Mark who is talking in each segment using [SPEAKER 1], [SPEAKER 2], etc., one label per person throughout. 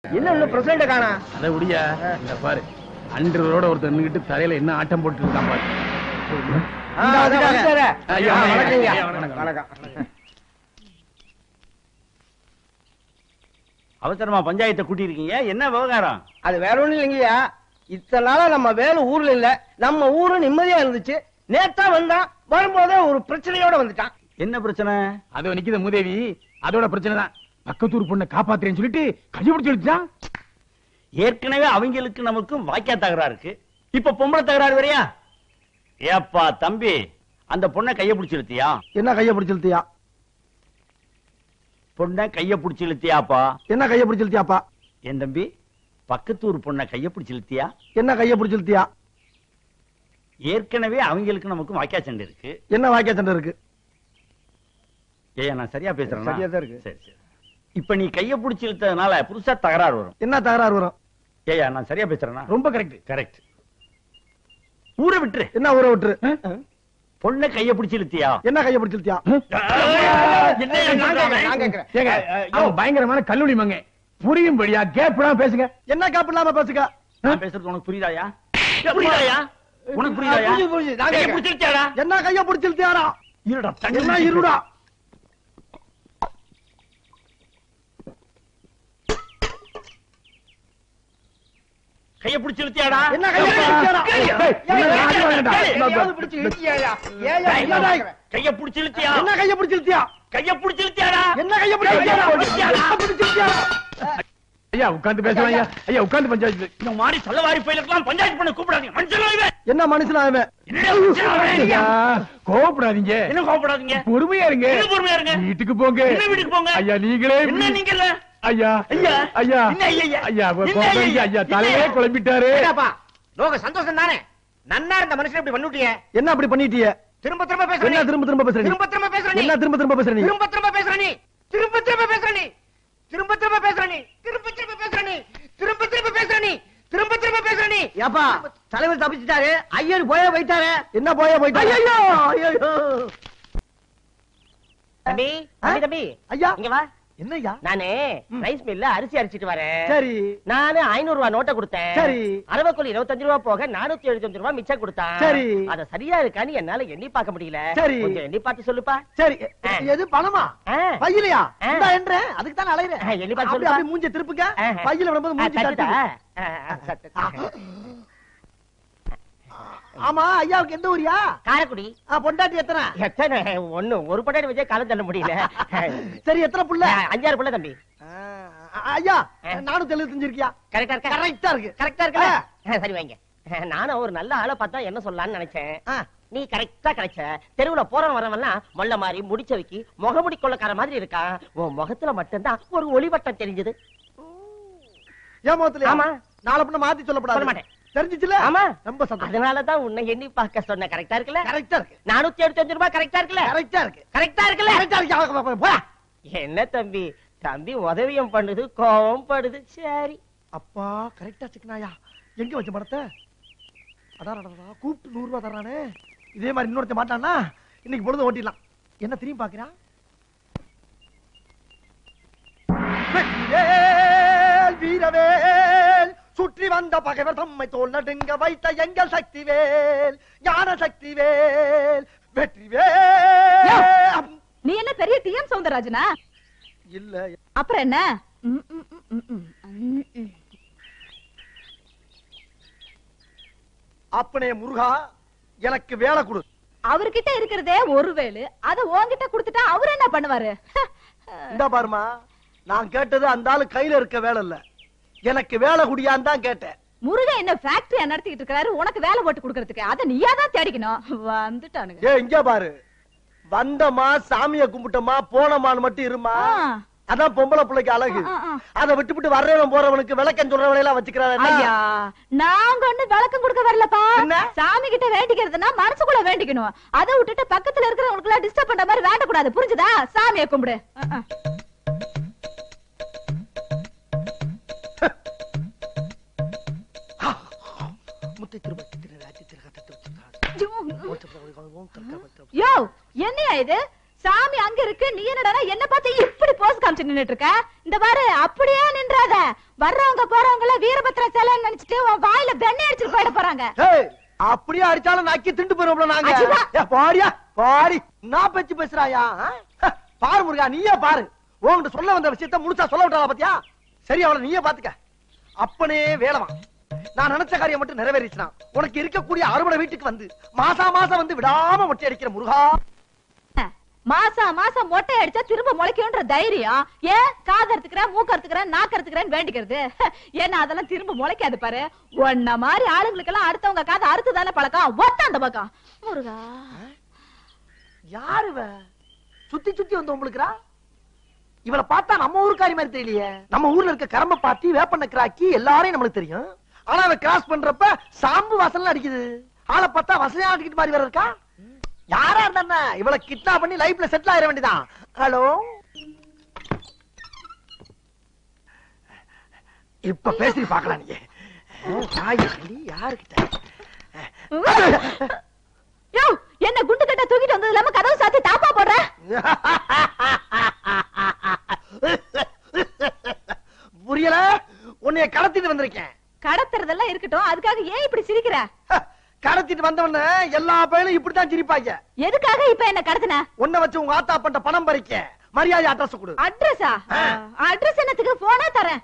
[SPEAKER 1] என்ன இன்னும் பிரசிடண்ட் காணா
[SPEAKER 2] அதை விடியா இந்த பாரு அண்டரோட ஒருத்தர் நின்னுகிட்டு தலையில என்ன ஆட்டம் போட்டு இருக்கான் பாரு ஐயா,
[SPEAKER 1] வணக்கங்க
[SPEAKER 2] ஐயா, வணக்கம்.
[SPEAKER 1] வணக்கம்
[SPEAKER 3] அவசரமா பஞ்சாயத்தை கூட்டி இருக்கீங்க என்ன விவகாரம்
[SPEAKER 1] அது வேற ஒண்ணும் இல்லைங்கய்யா இத்தனை நாளா நம்ம வேலை ஊர்ல இல்ல நம்ம ஊரு நிம்மதியா இருந்துச்சு நேத்தா வந்தான் வரும்போதே ஒரு பிரச்சனையோட வந்துட்டான்
[SPEAKER 3] என்ன பிரச்சனை
[SPEAKER 2] அதோ நிக்குது மூதேவி அதோட பிரச்சனை தான் பக்கத்தூர் பொண்ணை காப்பாத்துறேன்னு சொல்லிட்டு கையை பிடிச்சு எடுத்துட்டான்
[SPEAKER 3] ஏற்கனவே அவங்களுக்கு நமக்கும் வாக்கியா தகராறு இருக்கு இப்ப பொம்பளை தகராறு வரையா ஏப்பா தம்பி அந்த பொண்ணை கைய பிடிச்சு இழுத்தியா
[SPEAKER 4] என்ன கைய பிடிச்சு இழுத்தியா
[SPEAKER 3] பொண்ணை கைய பிடிச்சு இழுத்தியாப்பா
[SPEAKER 4] என்ன கைய பிடிச்சு இழுத்தியாப்பா
[SPEAKER 3] என் தம்பி பக்கத்தூர் பொண்ணை கைய பிடிச்சு இழுத்தியா
[SPEAKER 4] என்ன கைய பிடிச்சு இழுத்தியா
[SPEAKER 3] ஏற்கனவே அவங்களுக்கு நமக்கும் வாக்கியா சண்டை இருக்கு
[SPEAKER 4] என்ன வாக்கிய சண்டை இருக்கு
[SPEAKER 3] ஏயா நான் சரியா பேசுறேன்
[SPEAKER 1] சரியா தான் இருக்கு.
[SPEAKER 3] சரி சரி இப்ப நீ கைய பிடிச்சு இழுத்ததுனால புதுசா தகராறு வரும்
[SPEAKER 4] என்ன தகராறு வரும்
[SPEAKER 3] ஏயா நான் சரியா பேசுறேனா
[SPEAKER 2] ரொம்ப கரெக்ட்
[SPEAKER 3] கரெக்ட் ஊரை விட்டுரு
[SPEAKER 4] என்ன ஊரை விட்டுரு
[SPEAKER 3] பொண்ணை கைய பிடிச்சு இழுத்தியா
[SPEAKER 4] என்ன கைய பிடிச்சு இழுத்தியா
[SPEAKER 3] என்னய்யா
[SPEAKER 1] நான்
[SPEAKER 3] சொல்றாங்க?
[SPEAKER 1] கேக்குறேன், நான் கேக்குறேன்.
[SPEAKER 2] ஏங்க அவன் பயங்கரமான கல்லூரி மங்க புரியும்படியா கேப்லாம் பேசுங்க
[SPEAKER 4] என்ன காப்பு இல்லாம பேசுக
[SPEAKER 3] நான் பேசுறது உனக்கு புரியுதாயா புரியுதாயா உனக்கு புரியுதாயா
[SPEAKER 1] புரியுது, புரியுது. நான்
[SPEAKER 3] கைய
[SPEAKER 1] கேக்குறேன்.
[SPEAKER 3] பிடிச்சு இழுத்தியாடா
[SPEAKER 4] என்ன கைய பிடிச்சு இழுத்தியாரா
[SPEAKER 3] இருடா
[SPEAKER 4] என்ன இருடா
[SPEAKER 3] கைய பிடிச்சு இழுத்தியாடா
[SPEAKER 4] என்ன கைய பிடிச்சு இழுத்தியாடா
[SPEAKER 2] ஏய், என்ன ராஜா வேண்டாம்.
[SPEAKER 1] எங்கேயாவது பிடிச்சு இழுக்கியாயா? ஏயா,
[SPEAKER 3] டேய்,
[SPEAKER 1] என்ன கேக்குறேன்?
[SPEAKER 3] கைய பிடிச்சு இழுத்தியா
[SPEAKER 4] என்ன கைய பிடிச்சு இழுத்தியா
[SPEAKER 3] கைய பிடிச்சு இழுத்தியாடா
[SPEAKER 4] என்ன கைய பிடிச்சு இழுத்தியாரா
[SPEAKER 3] இழுத்தியாடா?
[SPEAKER 4] என்ன பிடிச்சு இழுத்தியாரா
[SPEAKER 2] ஐயா உட்கார்ந்து பேசுவான் ஐயா ஐயா உட்கார்ந்து பஞ்சாயத்து
[SPEAKER 3] இந்த மாதிரி சொல்லவாரி போயிருக்கலாம் பஞ்சாயத்து பண்ண கூப்பிடாதீங்க மனுஷன் இவன்
[SPEAKER 4] என்ன மனுஷனா அவன்
[SPEAKER 3] என்னடா மனுஷனா அவன்?
[SPEAKER 2] ஐயா, கோவப்படாதீங்க
[SPEAKER 3] என்ன கோவப்படாதீங்க
[SPEAKER 2] பொறுமையா இருங்க
[SPEAKER 3] என்ன பொறுமையா இருங்க?
[SPEAKER 2] வீட்டுக்கு போங்க
[SPEAKER 3] என்ன வீட்டுக்கு போங்க?
[SPEAKER 2] ஐயா நீங்களே
[SPEAKER 3] என்ன நீங்க இல்ல
[SPEAKER 2] ஐயா
[SPEAKER 3] ஐயா.
[SPEAKER 2] ஐயா
[SPEAKER 3] என்ன ஐயா, ஐயா?
[SPEAKER 2] ஐயா
[SPEAKER 3] என்ன
[SPEAKER 2] கோபம்
[SPEAKER 3] ஐயா?
[SPEAKER 2] ஐயா தலையே
[SPEAKER 3] என்ன?
[SPEAKER 2] குழம்பிட்டாரு
[SPEAKER 1] ஏடாப்பா, லோக சந்தோஷம் தானே நன்னா இருந்த மனுஷன் இப்படி பண்ணிட்டியே
[SPEAKER 4] என்ன அப்படி பண்ணிட்டிய
[SPEAKER 1] திரும்ப திரும்ப பேசுற
[SPEAKER 4] என்ன
[SPEAKER 1] நீ.
[SPEAKER 4] திரும்ப திரும்ப பேசுற நீ
[SPEAKER 1] திரும்ப திரும்ப பேசுற நீ.
[SPEAKER 4] என்ன திரும்ப திரும்ப பேசுற நீ
[SPEAKER 1] திரும்ப திரும்ப பேசுற நீ திரும்ப திரும்ப பேசுற நீ திரும்ப திரும்ப பேசுற நீ திரும்ப திரும்ப பேசுற நீ திரும்ப திரும்ப பேசுற நீ திரும்ப திரும்ப பேசுற நீ
[SPEAKER 4] ஏப்பா தலைவர் தப்பிச்சிட்டாரு ஐயர் போய போயிட்டாரு என்ன போய போயிட்டாரு ஐயோ ஐயோ
[SPEAKER 1] தம்பி தம்பி தம்பி
[SPEAKER 4] ஐயா
[SPEAKER 1] இங்க வா
[SPEAKER 4] என்னய்யா
[SPEAKER 1] நானு ரைஸ் மில்ல அரிசி அரிச்சிட்டு வரேன்
[SPEAKER 4] சரி
[SPEAKER 1] நானு ஐநூறு ரூபாய் நோட்டை கொடுத்தேன்
[SPEAKER 4] சரி.
[SPEAKER 1] அரவக்குள் இருபத்தஞ்சு ரூபாய் போக நானூத்தி எழுபத்தஞ்சு ரூபாய் மிச்சம் கொடுத்தான்
[SPEAKER 4] சரி.
[SPEAKER 1] அத சரியா இருக்கான்னு என்னால எண்ணி பார்க்க முடியல
[SPEAKER 4] சரி.
[SPEAKER 1] கொஞ்சம் எண்ணி பார்த்து சொல்லுப்பா
[SPEAKER 4] சரி
[SPEAKER 1] ஆ.
[SPEAKER 4] எது பணமா
[SPEAKER 1] ஆ.
[SPEAKER 4] பையிலையா
[SPEAKER 1] ஆ.
[SPEAKER 4] இந்தா என்றேன் அதுக்கு தான் அலையிறேன்
[SPEAKER 1] ஆ, எண்ணி பார்த்து
[SPEAKER 4] அப்படி
[SPEAKER 1] சொல்லுப்பா.
[SPEAKER 4] அப்படி மூஞ்ச திருப்புங்க
[SPEAKER 1] ஆஹா.
[SPEAKER 4] பையில விடும்போது
[SPEAKER 1] ஆ,
[SPEAKER 4] மூஞ்சி
[SPEAKER 1] தட்டுதா?
[SPEAKER 4] தட்டுது
[SPEAKER 1] ஆ, ஆ, தட்டு.
[SPEAKER 4] ஆமா ஐயாவுக்கு எந்த ஊரியா
[SPEAKER 1] காரைக்குடி
[SPEAKER 4] ஆ, பொண்டாட்டி எத்தனை
[SPEAKER 1] எத்தனை ஒண்ணு ஒரு பட்டாடி வச்சே காலம் தள்ள முடியல
[SPEAKER 4] சரி எத்தனை புள்ள
[SPEAKER 1] ஆ, அஞ்சாறு பிள்ளை தம்பி
[SPEAKER 4] ஆ, ஐயா
[SPEAKER 1] ஆ.
[SPEAKER 4] நானூத்தி எழுபத்தஞ்சு இருக்கியா
[SPEAKER 1] கரெக்டா இருக்கா
[SPEAKER 4] கரெக்டா இருக்கு
[SPEAKER 1] கரெக்டா இருக்கா சரி வைங்க நானும் ஒரு நல்ல ஆளை பார்த்தா என்ன சொல்லலாம்னு நினைச்சேன்
[SPEAKER 4] ஆ.
[SPEAKER 1] நீ கரெக்டா கிடைச்ச தெருவுல போறவன் வரவன்லாம் மொல்ல மாதிரி முடிச்ச வைக்கி முகமுடி கொள்ளக்கார மாதிரி இருக்கான் உன் முகத்துல மட்டும்தான் ஒரு ஒளிவட்டம் தெரிஞ்சது
[SPEAKER 4] ஏன் முகத்துல
[SPEAKER 1] ஆமா.
[SPEAKER 4] நாளை பின்ன மாத்தி சொல்லப்படாது
[SPEAKER 1] சொல்ல மாட்டேன்.
[SPEAKER 4] தெரிஞ்சிச்சுல
[SPEAKER 1] ஆமா
[SPEAKER 4] ரொம்ப சந்தோஷம்
[SPEAKER 1] அதனாலதான் உன்னை எண்ணி பார்க்க சொன்ன கரெக்டா இருக்குல்ல
[SPEAKER 4] கரெக்டா இருக்கு
[SPEAKER 1] நானூத்தி எழுபத்தஞ்சு ரூபாய் கரெக்டா இருக்குல்ல
[SPEAKER 4] கரெக்டா இருக்கு
[SPEAKER 1] கரெக்டா இருக்குல்ல
[SPEAKER 4] கரெக்டா இருக்கு அவ- அவ- போடா.
[SPEAKER 1] என்ன தம்பி தம்பி உதவியம் பண்ணுது கோவம் படுது சரி
[SPEAKER 4] அப்பா கரெக்டா சிக்கனாயா எங்க வச்ச படத்தை அதான் அடடடா, கூப்பிட்டு நூறு ரூபா தர்றானே இதே மாதிரி இன்னொருத்த மாட்டானா இன்னைக்கு பொழுது ஓட்டிடலாம் என்ன திரும்பி பாக்குறான் வெற்றிவேல் வீரவேல் சுற்றி வந்த பகைவர் தம்மை தோல் நடுங்க வைத்த எங்கள் சக்திவேல் ஞான சக்திவேல் வெற்றிவேல்
[SPEAKER 5] நீ என்ன பெரிய டிஎம் சவுந்தரராஜனா
[SPEAKER 4] இல்ல
[SPEAKER 5] அப்புறம் என்ன ம், ம், ம், ம், ம், ம், ம்.
[SPEAKER 4] அப்பனே முருகா எனக்கு வேலை கொடு
[SPEAKER 5] அவர்கிட்ட இருக்கிறதே ஒரு வேலு அத உன்கிட்ட கொடுத்துட்டா அவர் என்ன பண்ணுவாரு
[SPEAKER 4] இந்த பாருமா நான் கேட்டது அந்த ஆளு கையில இருக்க வேலை இல்ல எனக்கு வேலை குடியான்னு தான் கேட்டேன்
[SPEAKER 5] முருகன் என்ன ஃபேக்டரியா நடத்திட்டு இருக்காரு உனக்கு வேலை போட்டு கொடுக்கறதுக்கு அத நீயா தான் தேடிக்கணும் வந்துட்டானுங்க
[SPEAKER 4] ஏ இங்க பாரு வந்தமா சாமிய கும்பிட்டமா போனமான்னு மட்டும் இருமா
[SPEAKER 5] ஆ.
[SPEAKER 4] அதான் பொம்பளை பிள்ளைக்கு அழகு
[SPEAKER 5] ஆ, ஆ, ஆ.
[SPEAKER 4] அதை விட்டுவிட்டு வர்றவன் போறவனுக்கு விளக்கம் சொல்றவனை எல்லாம் வச்சுக்கிறாரு
[SPEAKER 5] ஐயா நாங்க ஒண்ணு விளக்கம் கொடுக்க வரலப்பா
[SPEAKER 4] என்ன?
[SPEAKER 5] சாமி கிட்ட வேண்டிக்கிறதுனா மனசுக்குள்ள வேண்டிக்கணும் அதை விட்டுட்டு பக்கத்துல இருக்கிறவங்களுக்கு எல்லாம் டிஸ்டர்ப் பண்ற மாதிரி வேண்டக்கூடாது புரிஞ்சுதா சாமியை கும்பிடு அஹ், அஹ்.
[SPEAKER 4] முத்தை திரும்ப திரு ராஜி திரு கத்த திரு
[SPEAKER 5] யோ என்னையா இது சாமி அங்க இருக்கு நீ என்னடா என்ன பார்த்து இப்படி போஸ் காமிச்சு நின்னுட்டு இருக்க இந்த பாரு அப்படியே நின்றாத வர்றவங்க போறவங்க எல்லாம் வீரபத்திர சிலைன்னு நினைச்சிட்டு உன் வாயில வெண்ணெய் அடிச்சுட்டு போயிட போறாங்க
[SPEAKER 4] ஏய், அப்படியே அடிச்சாலும் நக்கி திண்டு போயிருவோம்ல நாங்க
[SPEAKER 5] அச்சுதா.
[SPEAKER 4] ஏ, பாரியா பாரி நான் பேச்சு பேசுறாயா ஆ? ஹ, பாரு முருகா நீயே பாரு உன்கிட்ட சொல்ல வந்த விஷயத்த முழுசா சொல்ல விட்டாளா பாத்தியா சரி அவளை நீயே பாத்துக்க அப்பனே வேலவா நான் நினைச்ச காரியம் மட்டும் நிறைவேறிச்சுனா உனக்கு இருக்கக்கூடிய அறுபடை வீட்டுக்கு வந்து மாசா மாசம் வந்து விடாம மொட்டை அடிக்கிற முருகா
[SPEAKER 5] மாசம் மாசம் மொட்டை அடிச்சா திரும்ப முளைக்கும்ன்ற தைரியம் ஏன் காது அறுத்துக்கிறேன் மூக்கு அறுத்துக்கிறேன் நாக்கு அறுத்துக்கிறேன் வேண்டிக்கிறது ஏன்னா அதெல்லாம் திரும்ப முளைக்காது பாரு உன்ன மாதிரி ஆளுங்களுக்கெல்லாம் அடுத்தவங்க காது அறுத்து தானே பழக்கம் ஒத்த அந்த பக்கம் முருகா
[SPEAKER 4] யாரு இவ சுத்தி சுத்தி வந்து உங்களுக்குறா இவளை பார்த்தா நம்ம ஊருக்காரி மாதிரி தெரியலையே நம்ம ஊர்ல இருக்க கரம்ப பாத்தி வேப்பண்ண கிராக்கி எல்லாரையும் நம்மளுக்கு தெரியும் ஆனா அவ கிராஸ் பண்றப்ப சாம்பு வாசல்ல அடிக்குது ஆளை பார்த்தா வசதியா அடிக்கிட்டு மாதிரி வேற இருக்கா யாரா இருந்தா இவளை கிட்னா பண்ணி லைஃப்ல செட்டில் ஆயிட வேண்டியதான் ஹலோ இப்ப பேசி பார்க்கலாம் நீங்க தாய் அடி, யாருக்கிட்ட
[SPEAKER 5] யோ என்ன குண்டு கட்ட தூக்கிட்டு வந்தது இல்லாம கதவு சாத்தி தாப்பா போடுற
[SPEAKER 4] புரியல உன்னைய கடத்திட்டு வந்திருக்கேன்
[SPEAKER 5] கடத்துறதெல்லாம் இருக்கட்டும் அதுக்காக ஏன் இப்படி சிரிக்கிற
[SPEAKER 4] ஹ, கடத்திட்டு வந்தவன எல்லா பையனும் இப்படித்தான் சிரிப்பாங்க
[SPEAKER 5] எதுக்காக இப்ப என்ன கடத்துன
[SPEAKER 4] உன்னை வச்சு உங்க ஆத்தா பண்ண பணம் பறிக்க மரியாதை அட்ரஸ் கொடு
[SPEAKER 5] அட்ரஸா அட்ரஸ் என்னத்துக்கு போனா தரேன்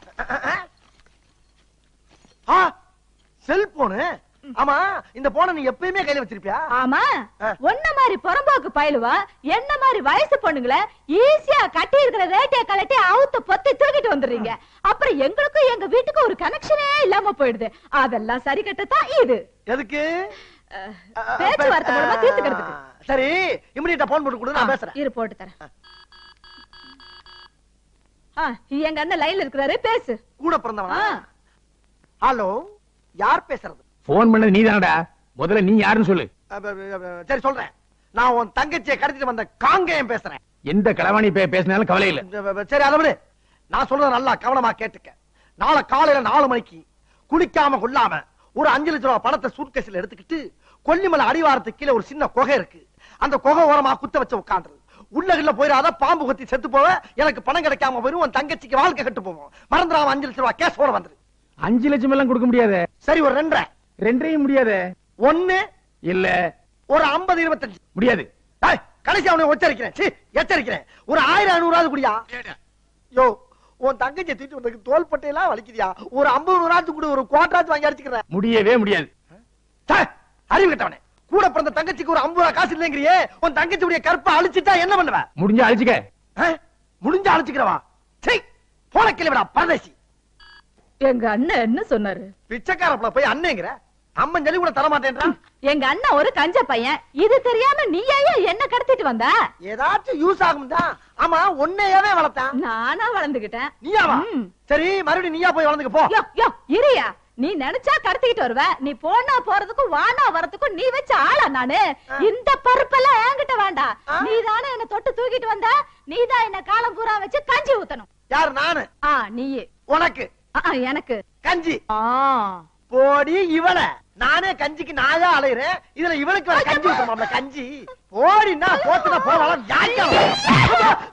[SPEAKER 4] ஆ செல்போனு ஆமா இந்த போனை நீ எப்பயுமே கையில வச்சிருப்பியா
[SPEAKER 5] ஆமா
[SPEAKER 4] ஆ.
[SPEAKER 5] ஒன்ன மாதிரி புறம்போக்கு பயலுவா என்ன மாதிரி வயசு பொண்ணுங்கள ஈஸியா கட்டி இருக்கிற ரேட்டிய கலட்டி அவுத்து பொத்தி தூக்கிட்டு வந்துடுறீங்க அப்புறம் எங்களுக்கும் எங்க வீட்டுக்கு ஒரு கனெக்ஷனே இல்லாம போயிடுது அதெல்லாம் சரி கட்டத்தான் இது
[SPEAKER 4] எதுக்கு
[SPEAKER 5] அஹ், பேச்சுவார்த்தை மூலமா தீர்த்துக்கிறதுக்கு
[SPEAKER 4] சரி இமிடியட்டா போன் போட்டு கொடு நான் பேசுறேன்
[SPEAKER 5] இரு போட்டு தரேன் ஆ, எங்க அண்ணன் லைன்ல இருக்கிறாரு பேசு
[SPEAKER 4] கூட பிறந்தவனா
[SPEAKER 5] ஆ.
[SPEAKER 4] ஹலோ யார் பேசுறது
[SPEAKER 2] போன் பண்ணது நீதானடா முதல்ல நீ யாருன்னு சொல்லு
[SPEAKER 4] அ, ப, ப, ப, சரி சொல்றேன் நான் உன் தங்கச்சியை கடத்திட்டு வந்த காங்கேயம் பேசுறேன்
[SPEAKER 2] எந்த களவாணி பே பேசினாலும் கவலை இல்ல
[SPEAKER 4] ப, ப, சரி அதை விடு நான் சொல்றத நல்லா கவனமா கேட்டுக்க நாளை காலையில நாலு மணிக்கு குளிக்காம கொள்ளாம ஒரு அஞ்சு லட்சம் ரூபாய் பணத்தை சூட்கேஸ்ல எடுத்துக்கிட்டு கொல்லிமலை அடிவாரத்துக்கு கீழே ஒரு சின்ன குகை இருக்கு அந்த குகை ஓரமா குத்த வச்சு உட்காந்துரு உள்ள கிள்ள போயிடாத பாம்பு கொத்தி செத்து போவ எனக்கு பணம் கிடைக்காம போயிரும் உன் தங்கச்சிக்கு வாழ்க்கை கட்டு போவோம் மறந்துடாம அஞ்சு லட்சம் ரூபாய் கேஷோட வந்துரு
[SPEAKER 2] அஞ்சு லட்சம் எல்லாம் கொடுக்க முடியாது
[SPEAKER 4] சரி ஒரு ரெண்டரை
[SPEAKER 2] ரெண்டையும் முடியாது
[SPEAKER 4] ஒண்ணு
[SPEAKER 2] இல்ல
[SPEAKER 4] ஒரு ஐம்பது இருபத்தஞ்சு
[SPEAKER 2] முடியாது
[SPEAKER 4] டேய், கடைசி அவனை எச்சரிக்கிறேன் சீ, எச்சரிக்கிறேன் ஒரு ஆயிரம் ஐநூறாவது குடியா யோ உன் தங்கச்சி தூக்கிட்டு வந்ததுக்கு தோல் பட்டையெல்லாம் வலிக்குதியா ஒரு ஐம்பது நூறாச்சு கூட ஒரு குவாட்டராச்சு வாங்கி அடிச்சுக்கிறேன்
[SPEAKER 2] முடியவே முடியாது
[SPEAKER 4] சே, அறிவு கட்டவனே கூட பிறந்த தங்கச்சிக்கு ஒரு ஐம்பது ரூபா காசு இல்லைங்கிறியே உன் தங்கச்சியுடைய கற்பை அழிச்சிட்டா என்ன பண்ணுவ
[SPEAKER 2] முடிஞ்சா அழிச்சுக்க
[SPEAKER 4] ஆ? முடிஞ்ச அழிச்சுக்கிறவா சே போன கிளவிடா பரதேசி
[SPEAKER 5] எங்க அண்ணன் என்ன சொன்னாரு
[SPEAKER 4] பிச்சைக்காரப்புல போய் அண்ணேங்கிற அம்மன் ஜல்லி கூட தர மாட்டேன்றான்
[SPEAKER 5] எங்க அண்ணன் ஒரு கஞ்ச பையன் இது தெரியாம நீ ஏன் என்ன கடத்திட்டு வந்த
[SPEAKER 4] ஏதாச்சும் யூஸ் ஆகும் தான் ஆமா உன்னையவே வளர்த்தான்
[SPEAKER 5] நானா வளர்ந்துகிட்டேன்
[SPEAKER 4] நீயாவா
[SPEAKER 5] ம்.
[SPEAKER 4] சரி மறுபடியும் நீயா போய் வளர்ந்துக்க போ
[SPEAKER 5] யோ யோ இரியா நீ நினைச்சா கடத்திக்கிட்டு வருவ நீ போனா போறதுக்கும் வானா வரதுக்கும் நீ வச்ச ஆளா நானு இந்த பருப்பெல்லாம் என்கிட்ட வேண்டாம்
[SPEAKER 4] ஆ.
[SPEAKER 5] நீ தானே என்ன தொட்டு தூக்கிட்டு வந்த நீ தான் என்ன காலம் பூரா வச்சு கஞ்சி ஊத்தணும்
[SPEAKER 4] யார் நானு
[SPEAKER 5] ஆ நீயே
[SPEAKER 4] உனக்கு
[SPEAKER 5] ஆ, ஆ, எனக்கு
[SPEAKER 4] கஞ்சி
[SPEAKER 5] ஆ
[SPEAKER 4] போடி இவள நானே கஞ்சிக்கு நாயா அலையிறேன் இதுல இவளுக்கு வேற கஞ்சி ஊத்தணும்ல கஞ்சி போடினா போத்துனா போவாளம் யாருக்கா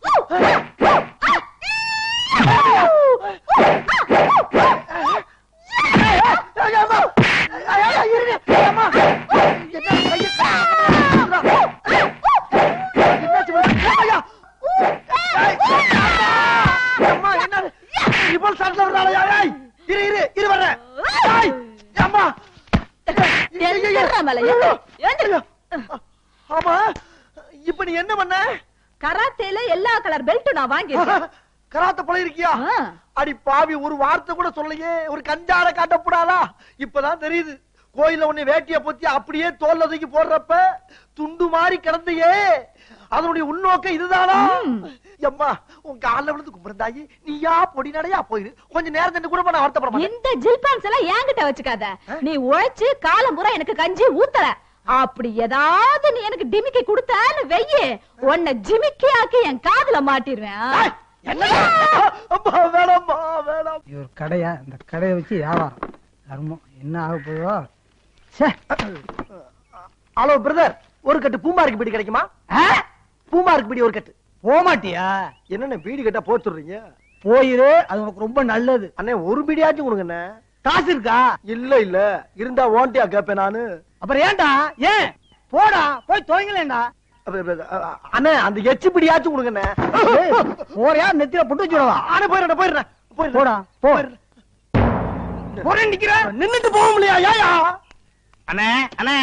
[SPEAKER 4] இரு இரு இரு வர்றேன் ஏய், அம்மா
[SPEAKER 5] எந்திரா மேல, எந்திரு, எந்திரு.
[SPEAKER 4] ஆமா இப்ப நீ என்ன பண்ண
[SPEAKER 5] கராத்தேல எல்லா கலர் பெல்ட்டும் நான் வாங்கியிருக்கேன்
[SPEAKER 4] கராத்த பழம் இருக்கியா
[SPEAKER 5] ஆ.
[SPEAKER 4] அடி பாவி ஒரு வார்த்தை கூட சொல்லலையே ஒரு கஞ்சாட காட்டப்படாதா இப்பதான் தெரியுது கோயில்ல உன்னை வேட்டிய பொத்தி அப்படியே தோல்ல தூக்கி போடுறப்ப துண்டு மாதிரி கிடந்தையே அதனுடைய உள்நோக்கம் இதுதானா எம்மா உன் கால்ல விழுந்து கும்பிருந்தாயி நீயா பொடி நடையா போயிரு கொஞ்சம் நேரம் சென்று கூட நான் வருத்தப்பட மாட்டேன்
[SPEAKER 5] இந்த ஜில்பான்ஸ் எல்லாம் என்கிட்ட வச்சுக்காத நீ உழைச்சு காலம் பூரா எனக்கு கஞ்சி ஊத்தற அப்படி ஏதாவது நீ எனக்கு டிமிக்கி கொடுத்தான்னு வெய்யு உன்னை ஜிமிக்கி ஆக்கி என் காதுல மாட்டிடுவேன் ஆ?
[SPEAKER 4] ஏய், என்னடா? அம்மா, வேணாம்மா, வேணாம்.
[SPEAKER 6] இது ஒரு கடையா இந்த கடையை வச்சு வியாபாரம் தர்மம் என்ன ஆக போதோ ச்சே
[SPEAKER 4] ஹலோ பிரதர் ஒரு கட்டு பூமாருக்கு பீடி கிடைக்குமா பூமாருக்கு பீடி ஒரு கட்டு
[SPEAKER 6] போக மாட்டியா
[SPEAKER 4] என்னென்ன பீடி கட்டா போத்துடுறீங்க
[SPEAKER 6] போயிரு அது உனக்கு ரொம்ப நல்லது
[SPEAKER 4] அண்ணே ஒரு பிடியாச்சும் கொடுங்க அண்ணே
[SPEAKER 6] காசு இருக்கா
[SPEAKER 4] இல்ல இல்ல இருந்தா ஓண்டியா கேப்பேன் நானு
[SPEAKER 6] அப்புறம் ஏன்டா ஏன் போடா போய் துவங்கலேண்டா
[SPEAKER 4] அப்ப, அப்ப, அ, அண்ணே அந்த எச்சு பிடியாச்சும் கொடுங்க அண்ணே
[SPEAKER 6] போறியா நெத்தியில புட்டு வச்சுடவா
[SPEAKER 4] அண்ணே போயிடுறேன் போயிடுறேன் போயிடுறேன்.
[SPEAKER 6] போடா போ
[SPEAKER 4] போயிடுறேன்.
[SPEAKER 6] போறேன் நிக்கிறேன்
[SPEAKER 4] நின்னுட்டு போக முடியா ஏயா
[SPEAKER 3] அண்ணே அண்ணே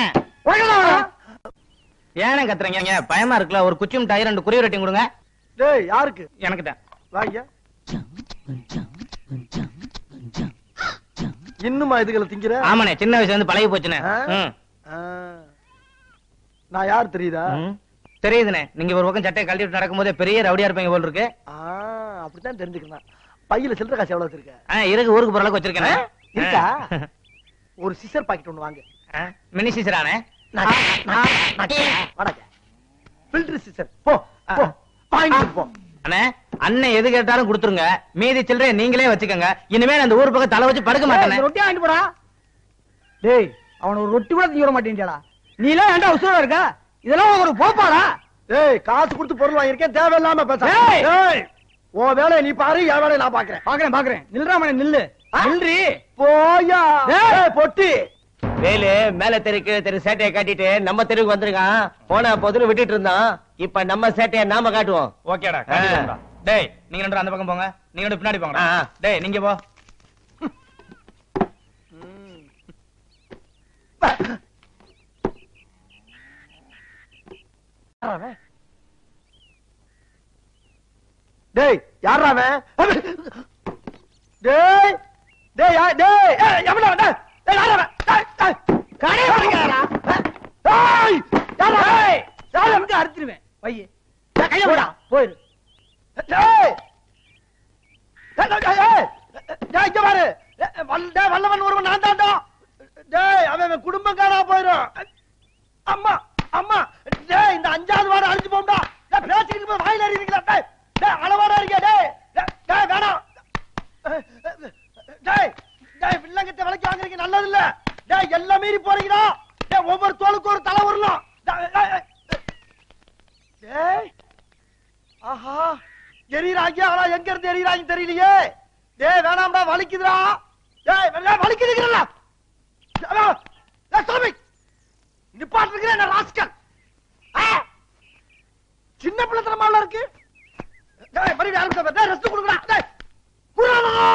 [SPEAKER 3] ஏனே கத்துறீங்க பயமா இருக்குல்ல ஒரு குச்சி மிட்டாய் ரெண்டு குருவி ரொட்டியும் கொடுங்க
[SPEAKER 4] டேய் யாருக்கு
[SPEAKER 3] எனக்கு தான்
[SPEAKER 4] வாங்க இன்னுமா இதுகளை திங்கிற
[SPEAKER 3] ஆமாண்ணே சின்ன வயசுல இருந்து பழகி போச்சுண்ணே
[SPEAKER 4] ஆ?
[SPEAKER 3] ம்.
[SPEAKER 4] ஆ. நான் யார் தெரியுதா
[SPEAKER 3] ம். தெரியுதுண்ணே நீங்க ஒரு பக்கம் சட்டையை கழட்டிட்டு நடக்கும்போதே பெரிய ரவுடியா இருப்பீங்க போல் இருக்கு
[SPEAKER 4] ஆ, அப்படித்தான் தெரிஞ்சுக்கிறேன் பையில சில்லற காசு எவ்வளவு வச்சிருக்க
[SPEAKER 3] ஆ, இருக்கு ஊருக்கு போற அளவுக்கு வச்சிருக்கேன்
[SPEAKER 4] ஆ? இருக்கா? ஒரு சிசர் பாக்கெட் ஒண்ணு வாங்க
[SPEAKER 3] மினி சீசரானே
[SPEAKER 4] ஃபில்டர் சிசர் போ போ வாங்கிட்டு போ
[SPEAKER 3] அண்ணே அண்ணன் எது கேட்டாலும் கொடுத்துருங்க மீதி சில்லறைய நீங்களே வச்சுக்கோங்க இனிமே நான் அந்த ஊர் பக்கம் தலை வச்சு படுக்க மாட்டேனே
[SPEAKER 6] ரொட்டி வாங்கிட்டு போடா டேய் அவன ஒரு ரொட்டி கூட தீவிர மாட்டேன்டா நீ எல்லாம் ஏன்டா உசுரோட இருக்க இதெல்லாம் ஒரு போப்பாடா
[SPEAKER 4] ஏய் காசு கொடுத்து பொருள் வாங்கியிருக்கேன் தேவையில்லாம பேச
[SPEAKER 6] ஏய்!
[SPEAKER 4] ஏய் உன் வேலையை நீ பாரு என் வேலையை நான் பாக்குறேன்
[SPEAKER 6] பாக்குறேன் பாக்குறேன் நில்றா மணி நில்லு நில்றி
[SPEAKER 4] போயா
[SPEAKER 6] ஏய்!
[SPEAKER 4] ஏய், பொட்டி
[SPEAKER 1] வேலு மேல தெருக்கு தெரு சேட்டையை காட்டிட்டு நம்ம தெருவுக்கு வந்திருக்கான் போன பொதுல விட்டுட்டு இருந்தான் இப்ப நம்ம சேட்டையை நாம காட்டுவோம்
[SPEAKER 3] ஓகேடா
[SPEAKER 1] கண்டிப்பா.
[SPEAKER 3] டேய் நீங்க ரெண்டு அந்த பக்கம் போங்க நீங்க ரெண்டு பின்னாடி போங்க
[SPEAKER 1] ஆ, ஆ.
[SPEAKER 3] டேய் நீங்க போ
[SPEAKER 4] டேய் யாரா அவன் டேய் டேய் யா- டேய் ஏய், எவன்டா அவன்? டேய், டேய், யாரா அவன்? டேய், டேய், கடையை வாங்கிக்கடா. டேய், யாரா அவன்?
[SPEAKER 6] ஏய்,
[SPEAKER 4] யாரா அவன்?
[SPEAKER 6] வந்து அறுத்துருவேன் பைய
[SPEAKER 4] டேய், கையை விடா.
[SPEAKER 6] போயிரு
[SPEAKER 4] டேய். டேய், டேய், டேய், ஏய். டேய், இங்க பாரு. டேய், வல்ல- டேய், வல்லவன் ஒருவன் நான் தான்டா. டேய், அவன் அவன் குடும்பம் காணா போயிரும் அம்மா அம்மா டேய் இந்த அஞ்சாவது வாரம் அழிஞ்சு போம்டா டேய் பேசிக்கிட்டு இருக்கும்போது வாயில அறிவீங்களா டேய் டேய் அளவாடா இருக்க டேய் டேய், டேய் வேணாம் டேய் டேய் வில்லங்கத்தை விலைக்கு வாங்குறீங்க நல்லது இல்ல டேய் எல்லாம் மீறி போறீங்கடா டேய் ஒவ்வொரு தோளுக்கு ஒரு தலை வரலாம் டேய், டேய், டேய். டேய் ஆஹா எரியறாங்க ஆனா எங்க இருந்து எரியறாங்க தெரியலையே டேய் வேணாம்டா வலிக்குதுடா டேய் வெள்ளை வலிக்குதுங்கறல டேய் சாமி நிப்பாட்டு என்ன ராஸ்கல் ஆ! சின்ன பிள்ளைத்தனமால இருக்கு டேய் மறுபடியும் ஆரம்பிச்சா டேய் ரெஸ்ட் கொடுங்கடா டேய் குருநாதா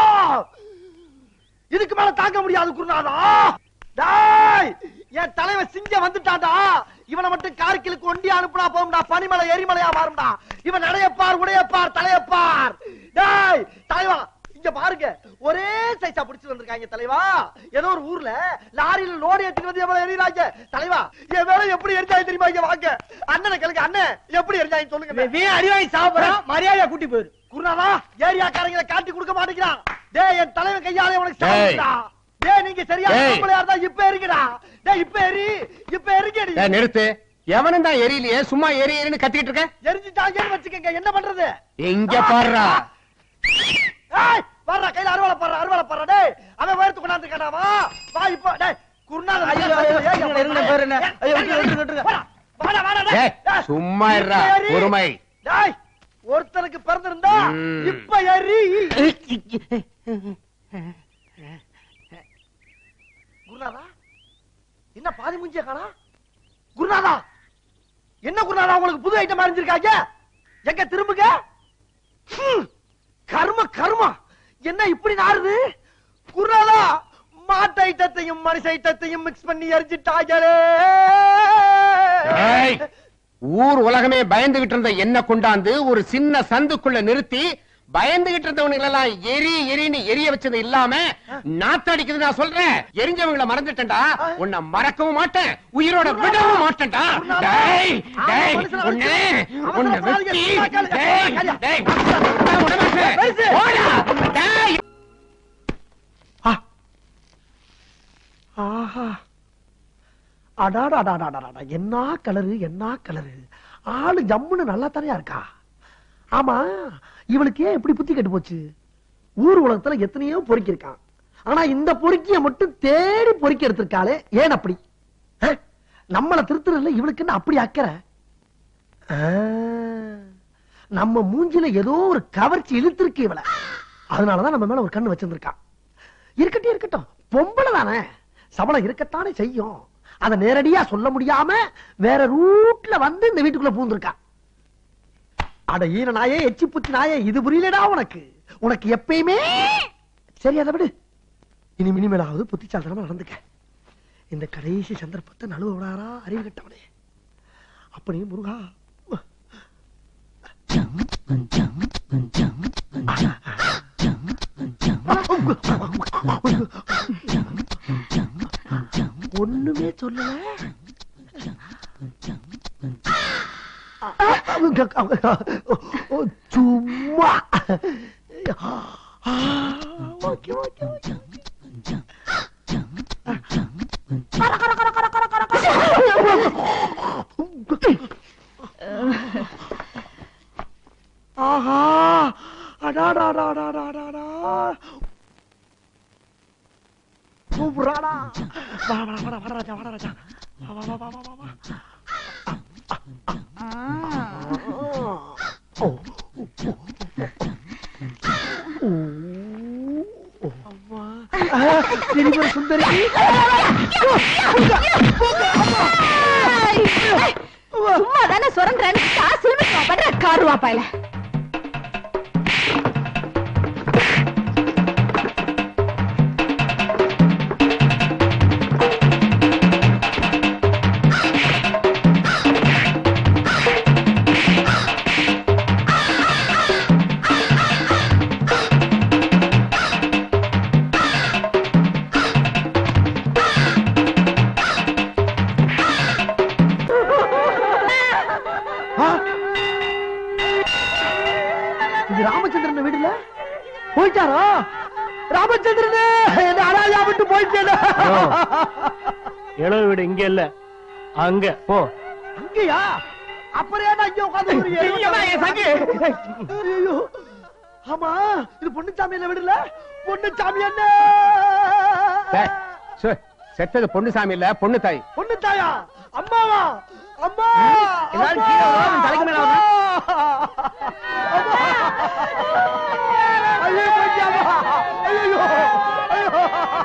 [SPEAKER 4] இதுக்கு மேல தாங்க முடியாது குருநாதா டேய் என் தலைவன் சிங்க வந்துட்டான்டா இவனை மட்டும் கார்கிலுக்கு ஒண்டி அனுப்புனா போகும்டா பனிமலை எரிமலையா மாறும்டா இவன் நடையப்பார் உடையப்பார் தலையப்பார் டேய் தலைவா இங்க பாருங்க ஒரே சைஸா பிடிச்சு வந்திருக்காங்க தலைவா ஏதோ ஒரு ஊர்ல லாரியில லோடு ஏத்திட்டு வந்து எவ்வளவு எறிறாங்க தலைவா என் வேலை எப்படி எரிஞ்சாங்க தெரியுமா இங்க வாங்க அண்ணனை கேளுங்க அண்ணன் எப்படி எரிஞ்சாங்க சொல்லுங்க
[SPEAKER 6] வீ அடி வாங்கி சாப்பிடுறான் மரியாதையா கூட்டி போயிரு
[SPEAKER 4] குருநாதா ஏரியாக்காரங்களை காட்டி கொடுக்க மாட்டேங்கிறான் டேய் என் தலைவன் கையாலே உனக்கு
[SPEAKER 1] டேய்.
[SPEAKER 4] சாப்பிடுடா டேய் நீங்க சரியா
[SPEAKER 1] டேய்.
[SPEAKER 4] நம்மளையா இருந்தா இப்ப எரிங்கடா டேய் இப்ப எரி இப்ப எரிங்கடி
[SPEAKER 2] ஏய், நிறுத்து எவனும் தான் எரியலையே சும்மா எரி எரின்னு கத்திக்கிட்டு இருக்க
[SPEAKER 4] எரிஞ்சுட்டாங்கன்னு வச்சுக்கங்க என்ன பண்றது
[SPEAKER 2] எங்க பாடுறா
[SPEAKER 4] ஏய் வர்றா கையில அறுவாலை பாடுற அறுவாலை பாடுற டேய் அவன் வேர்த்து கொண்டாந்து கேட்டா வா வா இப்போ டேய் குருநாதன்
[SPEAKER 1] ஐயோ, ஐயோ, இருங்க, இருங்க, பேரு என்ன? ஐயோ, விட்டுரு, விட்டுரு, விட்டுருங்க.
[SPEAKER 4] வாடா, வாடா, வாடா, டேய்.
[SPEAKER 2] ஏய்,
[SPEAKER 4] டேய்,
[SPEAKER 2] சும்மா இருடா,
[SPEAKER 4] இப்ப எரி.
[SPEAKER 2] பொறுமை.
[SPEAKER 4] டேய், ஒருத்தனுக்கு பிறந்திருந்தா
[SPEAKER 2] ம்.
[SPEAKER 4] இப்ப எரி குருநாதா என்ன பாதி முஞ்சிய காணா குருநாதா என்ன குருநாதா உங்களுக்கு புது ஐட்டம் அறிஞ்சிருக்காங்க எங்க திரும்புங்க ஹம், கர்ம கர்மா என்ன இப்படி நாறுது குருநாதா மாட்டு ஐட்டத்தையும் மனுஷ ஐட்டத்தையும் மிக்ஸ் பண்ணி எரிஞ்சிட்டாங்களே
[SPEAKER 2] ஏய், ஊர் உலகமே பயந்துகிட்டு இருந்த என்ன கொண்டாந்து ஒரு சின்ன சந்துக்குள்ள நிறுத்தி பயந்துகிட்டு இருந்தவனுங்க எல்லாம் எரி எரின்னு எரிய வச்சது இல்லாம நாத்தடிக்குது நான் சொல்றேன் எரிஞ்சவங்கள மறந்துட்டேன்டா உன்னை மறக்கவும் மாட்டேன் உயிரோட விடவும் மாட்டேன்டா டேய் டேய் உன்னை உன்னை வெட்டி டேய் டேய் உன்னை விட்டு, போடா, டேய்
[SPEAKER 4] ஆஹா அடாடாடாடாடாடா என்ன கலரு என்ன கலரு ஆளு ஜம்முன்னு நல்லா தானே இருக்கா ஆமா இவளுக்கு ஏன் இப்படி புத்தி கெட்டு போச்சு ஊர் உலகத்துல எத்தனையோ பொறுக்கி இருக்கான் ஆனா இந்த பொறுக்கிய மட்டும் தேடி பொறுக்கி எடுத்திருக்காளே ஏன் அப்படி அஹ்? நம்மள திருத்துறதுல இவளுக்கு என்ன அப்படி அக்கறை ஆ. நம்ம மூஞ்சில ஏதோ ஒரு கவர்ச்சி இழுத்திருக்கு இவள அதனாலதான் நம்ம மேல ஒரு கண்ணு வச்சிருந்திருக்கான் இருக்கட்டும் இருக்கட்டும் பொம்பளை தானே சபலம் இருக்கத்தானே செய்யும் அத நேரடியா சொல்ல முடியாம வேற ரூட்ல வந்து இந்த வீட்டுக்குள்ள பூந்திருக்கா அட ஈன நாயே எச்சி புத்தி நாயே இது புரியலடா உனக்கு உனக்கு எப்பயுமே சரி அதை விடு இனி இனிமேலாவது புத்திச்சாலித்தனமா நடந்துக்க இந்த கடைசி சந்தர்ப்பத்தை நழுவ விடாரா அறிவு கட்டவனே அப்படி முருகா ஒண்ணுமே சொல்லல சும்மா ஓகே ஓகே ஓகே ஆஹா அடாடாடாடாடாடா சூப்பராடா வா வா வா வா ராஜா வா ராஜா வா வா வா வா வா வா ஓ ஓ அம்மா திரும்ப சுந்தரி
[SPEAKER 5] சும்மா தானே சுரண்டுறேன்னு காசு பண்ற காருவா பாயில
[SPEAKER 4] ஆ? இது ராமச்சந்திரன் வீடுல போயிட்டாரோ ராமச்சந்திரன் என்ன அனாதையா விட்டு போயிட்டேடா
[SPEAKER 3] இளவு வீடு இங்க இல்ல அங்க போ
[SPEAKER 4] அங்கயா அப்புறம் ஏன்டா இங்க உட்கார்ந்து ஐயோ ஆமா இது பொண்ணுச்சாமி என்ன வீடுல பொண்ணுச்சாமி என்ன
[SPEAKER 2] டேய், சு, செத்தது பொண்ணுசாமி இல்ல பொண்ணு தாய்
[SPEAKER 4] பொண்ணு தாயா அம்மாவா அம்மா
[SPEAKER 1] எல்லாரும் கீழே வா, உன் தலைக்கு மேல வா.
[SPEAKER 4] அம்மா. ஐயோ, போயிட்டியாம்மா? ஐயையோ, ஐயோ.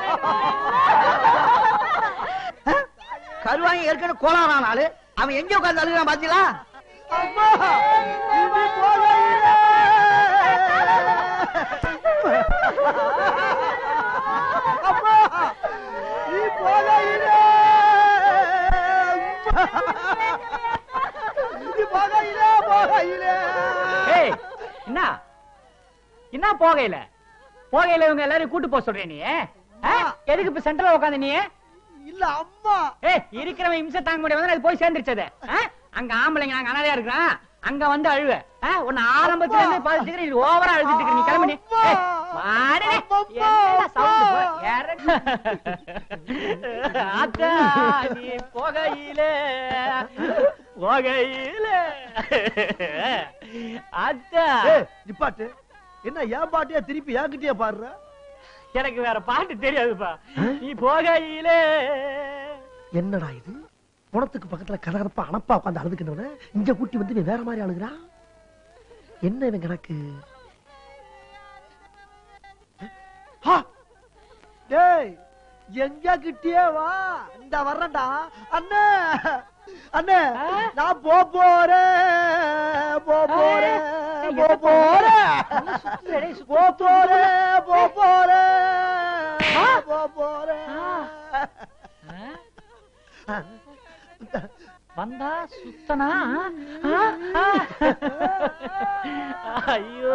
[SPEAKER 1] கருவாங்க ஏற்கனவே கோலாறான் ஆளு அவன் எங்க உட்கார்ந்து அழுகிறான் பாத்தீங்களா
[SPEAKER 4] அம்மா, இனி போகையிலே. அம்மா, நீ போகையிலே. நீ போகையிலே, போகையிலே.
[SPEAKER 6] ஏய் என்ன என்ன போகையில போகையில இவங்க எல்லாரையும் கூட்டு போக சொல்றே நீ ஆ? எதுக்கு இப்ப சென்டர்ல உட்காந்து நீ
[SPEAKER 4] இல்ல அம்மா
[SPEAKER 6] ஏய் இருக்கிறவன் இம்சை தாங்க முடியாது அது போய் சேர்ந்துருச்சது அங்க ஆம்பளைங்க நாங்க அனாதையா இருக்கிறான் அங்க வந்து அழுவ ஆ? உன்னை ஆரம்பத்துல இருந்து பாத்துக்கிறேன் இது ஓவரா அழுதுட்டு இருக்க நீ கிளம்பி நீ ஏய், வாடி நீ. என்னடா sound போ- இறங்கு. ஆத்தா நீ போகையிலே போகையிலே அத்தா
[SPEAKER 4] ஏய், நிப்பாட்டு என்ன ஏன் பாட்டியா திருப்பி ஏன்கிட்டயே பாடுற
[SPEAKER 6] எனக்கு வேற பாட்டு தெரியாதுப்பா நீ போகையிலே
[SPEAKER 4] என்னடா இது குணத்துக்கு பக்கத்துல கதகதப்பா அனப்பா உட்காந்து அழுதுக்கின்றவன இங்க கூட்டி வந்து நீ வேற மாதிரி அழுகுறா என்ன இவன் கணக்கு ஆ! டேய் எங்க கிட்டே வா இந்த வர்றேன்டா அண்ணே அண்ணே நான் போ போறேன் போ போறேன் போ போறேன் போ போறேன் போ போறேன் போ போறேன்
[SPEAKER 6] வந்தா சுத்தனா ஆ? ஆ? ஐயோ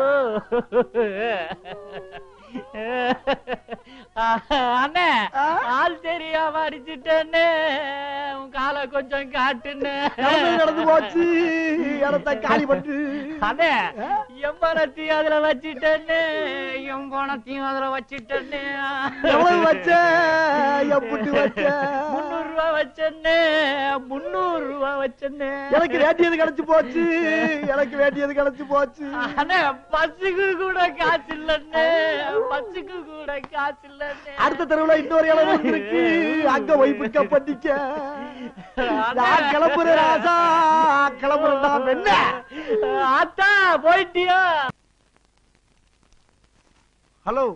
[SPEAKER 6] அண்ணே ஆள் தெரியாம அடிச்சுட்டேன்னு உன் காலை கொஞ்சம் காட்டுன்னு
[SPEAKER 4] நடந்து நடந்து போச்சு இடத்த காலி பண்ணு
[SPEAKER 6] அண்ணே என் பணத்தையும் அதுல வச்சிட்டேன்னு என் பணத்தையும் அதுல வச்சிட்டேன்னு
[SPEAKER 4] எவ்வளவு வச்ச எப்படி வச்ச
[SPEAKER 6] முன்னூறு ரூபாய் வச்சேன்னு முன்னூறு ரூபாய் வச்சேன்னு
[SPEAKER 4] எனக்கு வேண்டியது கிடைச்சு போச்சு எனக்கு வேண்டியது கிடைச்சு போச்சு
[SPEAKER 6] அண்ணே பஸ்ஸுக்கு கூட காசு இல்லன்னு பஸ்ஸுக்கு கூட காசு இல்லன்னு
[SPEAKER 4] அடுத்த தெருவுல இன்னொரு இடம் இருக்கு அங்க போய் பிக்கப் பண்ணிக்க நான் கிளம்புறேன் ராசா கிளம்புறேன் என்ன
[SPEAKER 6] ஆத்தா போயிட்டியா
[SPEAKER 4] ஹலோ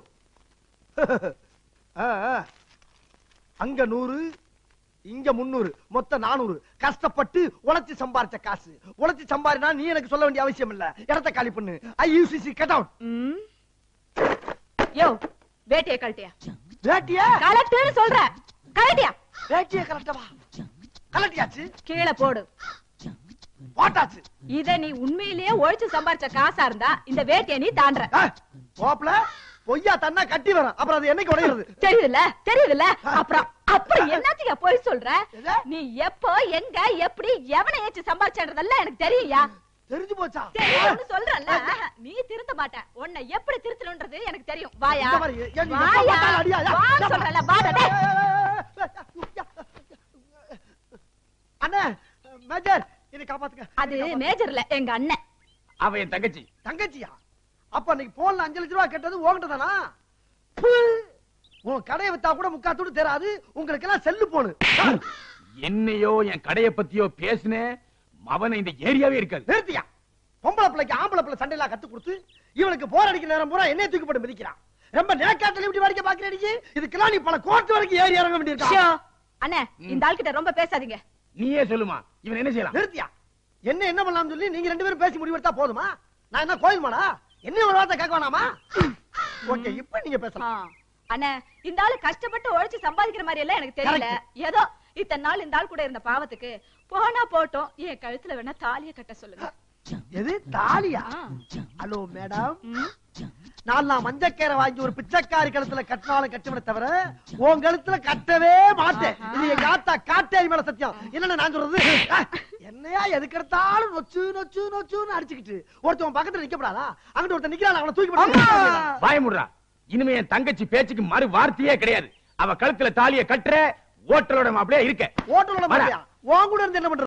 [SPEAKER 4] ஆ, ஆ. அங்க நூறு இங்க முன்னூறு மொத்தம் நானூறு கஷ்டப்பட்டு உழைச்சு சம்பாரிச்ச காசு உழைச்சு சம்பாரினா நீ எனக்கு சொல்ல வேண்டிய அவசியம் இல்ல இடத்த காலி பண்ணு ஐ யூசிசி கட் அவுட்
[SPEAKER 5] ம். யோ வேட்டிய கழட்டியா
[SPEAKER 4] வேட்டியா
[SPEAKER 5] கலட்டுன்னு சொல்ற கழட்டியா
[SPEAKER 4] வேட்டிய கலட்டவா கலட்டியாச்சு
[SPEAKER 5] கீழே போடு
[SPEAKER 4] போட்டாச்சு
[SPEAKER 5] இத நீ உண்மையிலேயே ஒழிச்சு சம்பாரிச்ச காசா இருந்தா இந்த வேட்டிய நீ தாண்டுற
[SPEAKER 4] ஆ, போப்ல பொய்யா தன்னா கட்டி வரும் அப்புறம் அது என்னைக்கு உடையிறது
[SPEAKER 5] தெரியுதுல்ல தெரியுதுல்ல அப்புறம் அப்புறம் என்னத்துக்கு போய் சொல்ற
[SPEAKER 4] எது?
[SPEAKER 5] நீ எப்போ எங்க எப்படி எவனை ஏச்சு சம்பாரிச்சன்றதெல்லாம் எனக்கு தெரியும்யா
[SPEAKER 4] தெரிஞ்சு போச்சா
[SPEAKER 5] தெரியும்னு சொல்றல்ல நீ திருத்த மாட்ட உன்னை எப்படி திருத்தணும்ன்றது எனக்கு தெரியும் வாயா
[SPEAKER 4] இந்த மாதிரி, ஏன் நீ எப்ப
[SPEAKER 5] வாயா
[SPEAKER 4] பார்த்தாலும் அடியா? யா,
[SPEAKER 5] வா
[SPEAKER 4] யா,
[SPEAKER 5] சொல்றல வாடா டேய்.
[SPEAKER 4] அண்ணே மேஜர் என்னை காப்பாத்துங்க
[SPEAKER 5] அது மேஜர்ல எங்க அண்ணன்
[SPEAKER 3] அவ என் தங்கச்சி
[SPEAKER 4] தங்கச்சியா அப்ப அன்னைக்கு போன்ல அஞ்சு லட்ச ரூபாய் கேட்டது உங்ககிட்ட தானா உன் கடையை வித்தா கூட முக்காத்தோடு தெரியாது உங்களுக்கு எல்லாம் செல்லு போனு
[SPEAKER 3] என்னையோ என் கடைய பத்தியோ பேசுனேன் அவன இந்த ஏரியாவே இருக்காது
[SPEAKER 4] நிறுத்தியா பொம்பளை பிள்ளைக்கு ஆம்பளை பிள்ளை சண்டையெல்லாம் கத்து கொடுத்து இவனுக்கு போர் அடிக்கிற நேரம் பூரா என்னைய தூக்கி போட்டு மிதிக்கிறான் ரொம்ப நேக்காட்டில் இப்படி வரைக்கும் பாக்குறீங்க இதுக்கெல்லாம் நீ பல கோர்ட் வரைக்கும் ஏறி இறங்க
[SPEAKER 5] ஷோ,
[SPEAKER 4] வேண்டியிருக்கா
[SPEAKER 5] அண்ணே இந்த ஆள்கிட்ட ரொம்ப பேசாதீங்க
[SPEAKER 3] நீயே சொல்லுமா இவன் என்ன செய்யலாம்
[SPEAKER 4] நிறுத்தியா என்ன என்ன பண்ணலாம்னு சொல்லி நீங்க ரெண்டு பேரும் பேசி முடிவெடுத்தா போதுமா நான் என்ன கோயில் மாடா என்ன ஒரு வார்த்தை கேட்க வேணாமா ஓகே இப்ப நீங்க
[SPEAKER 5] ஆ,
[SPEAKER 4] பேசலாம்
[SPEAKER 5] அண்ணே இந்த ஆளு கஷ்டப்பட்டு உழைச்சு சம்பாதிக்கிற மாதிரி எல்லாம் எனக்கு தெரியல ஏதோ இத்தனை நாள் இந்த ஆள் கூட இருந்த பாவத்துக்கு போனா போட்டோம் என் கழுத்துல வேணா தாலிய கட்ட சொல்லுங்க
[SPEAKER 4] எது தாலியா
[SPEAKER 5] ஆ.
[SPEAKER 4] ஹலோ மேடம்
[SPEAKER 5] ம்.
[SPEAKER 4] நான் நான் மஞ்சக்கேரை வாங்கி ஒரு பிச்சைக்காரி கழுத்துல கட்டினாலும் கட்டுவிட தவிர உன் கழுத்துல கட்டவே மாட்டேன் இது எங்க ஆத்தா காட்டேரி மேல சத்தியம் என்னன்னு நான் சொல்றது அஹ், என்னையா எதுக்கு எடுத்தாலும் நொச்சு நொச்சு நொச்சுன்னு அடிச்சுக்கிட்டு ஒருத்தன் பக்கத்துல நிக்கப்படாதா அங்கிட்டு ஒருத்தன் நிக்கிறான் அவனை தூக்கி போட்டு
[SPEAKER 3] பயமுடுறா இனிமே என் தங்கச்சி பேச்சுக்கு மறு வார்த்தையே கிடையாது அவ கழுத்துல தாலிய கட்டுற ஓட்டலோட மாப்பிளையா இருக்க
[SPEAKER 4] ஓட்டலோட
[SPEAKER 3] வாடா.
[SPEAKER 4] மாட்டியா உன் கூட இருந்து என்ன பண்றது